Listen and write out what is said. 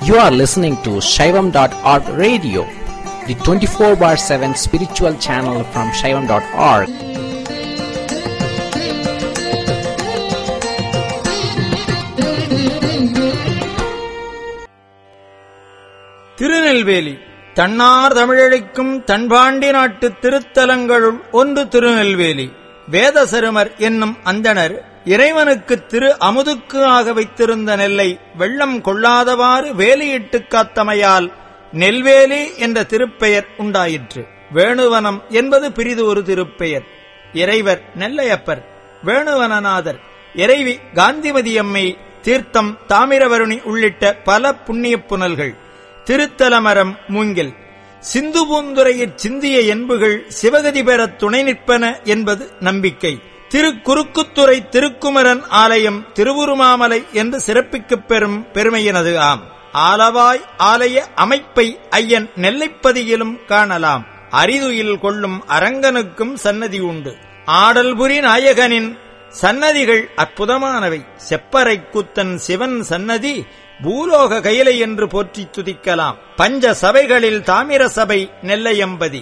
You are listening to Shaivam.org radio, the 24 bar 7 spiritual channel from Shaivam.org. Tirunelveli தன்னார் தமிழழிக்கும் தன்பாண்டி நாட்டு திருத்தலங்களுள் ஒன்று திருநெல்வேலி வேதசருமர் என்னும் அந்தணர் இறைவனுக்கு திரு அமுதுக்கு ஆக வைத்திருந்த நெல்லை வெள்ளம் கொள்ளாதவாறு வேலியிட்டுக் காத்தமையால் நெல்வேலி என்ற திருப்பெயர் உண்டாயிற்று வேணுவனம் என்பது பிரிது ஒரு திருப்பெயர் இறைவர் நெல்லையப்பர் வேணுவனநாதர் இறைவி காந்திமதியம்மை தீர்த்தம் தாமிரவருணி உள்ளிட்ட பல புண்ணியப் புனல்கள் திருத்தலமரம் மூங்கில் சிந்துபூந்துரையிற் சிந்திய என்புகள் சிவகதி பெறத் துணை நிற்பன என்பது நம்பிக்கை திருக்குறுக்குத்துறை திருக்குமரன் ஆலயம் திருவுருமாமலை என்று சிறப்பிக்கப் பெறும் பெருமையினது ஆம் ஆலவாய் ஆலய அமைப்பை ஐயன் நெல்லைப்பதியிலும் காணலாம் அரிதுயில் கொள்ளும் அரங்கனுக்கும் சன்னதி உண்டு ஆடல்புரி நாயகனின் சன்னதிகள் அற்புதமானவை செப்பறை கூத்தன் சிவன் சன்னதி பூலோக கைலை என்று போற்றித் துதிக்கலாம் பஞ்ச சபைகளில் தாமிர சபை நெல்லையம்பதி